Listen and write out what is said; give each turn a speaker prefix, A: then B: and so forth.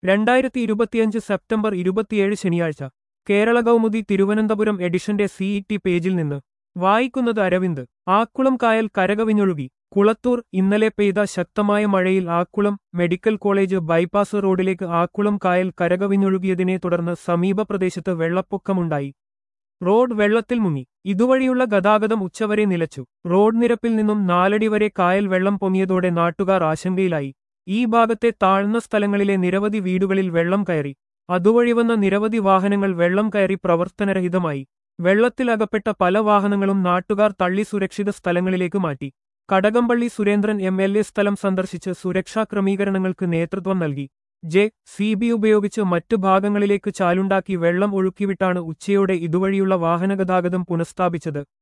A: രണ്ടായിരത്തി ഇരുപത്തിയഞ്ച് സെപ്റ്റംബർ ഇരുപത്തിയേഴ് ശനിയാഴ്ച കേരള കൗമുദി തിരുവനന്തപുരം എഡിഷന്റെ സിഇടി പേജിൽ നിന്ന് വായിക്കുന്നത് അരവിന്ദ് ആക്കുളം കായൽ കരകവിഞ്ഞൊഴുകി കുളത്തൂർ ഇന്നലെ പെയ്ത ശക്തമായ മഴയിൽ ആക്കുളം മെഡിക്കൽ കോളേജ് ബൈപ്പാസ് റോഡിലേക്ക് ആക്കുളം കായൽ കരകവിഞ്ഞൊഴുകിയതിനെ തുടർന്ന് സമീപ പ്രദേശത്ത് വെള്ളപ്പൊക്കമുണ്ടായി റോഡ് വെള്ളത്തിൽ മുങ്ങി ഇതുവഴിയുള്ള ഗതാഗതം ഉച്ചവരെ നിലച്ചു റോഡ് നിരപ്പിൽ നിന്നും നാലടി വരെ കായൽ വെള്ളം പൊങ്ങിയതോടെ നാട്ടുകാർ ആശങ്കയിലായി ഈ ഭാഗത്തെ താഴ്ന്ന സ്ഥലങ്ങളിലെ നിരവധി വീടുകളിൽ വെള്ളം കയറി അതുവഴി വന്ന നിരവധി വാഹനങ്ങൾ വെള്ളം കയറി പ്രവർത്തനരഹിതമായി വെള്ളത്തിലകപ്പെട്ട പല വാഹനങ്ങളും നാട്ടുകാർ തള്ളി സുരക്ഷിത സ്ഥലങ്ങളിലേക്ക് മാറ്റി Kadakampally Surendran M L A സ്ഥലം സന്ദർശിച്ച് സുരക്ഷാ ക്രമീകരണങ്ങൾക്ക് നേതൃത്വം നൽകി ജെ സി ബി ഉപയോഗിച്ച് മറ്റു ഭാഗങ്ങളിലേക്ക് ചാലുണ്ടാക്കി വെള്ളം ഒഴുക്കിവിട്ടാണ് ഉച്ചയോടെ ഇതുവഴിയുള്ള വാഹനഗതാഗതം പുനഃസ്ഥാപിച്ചത്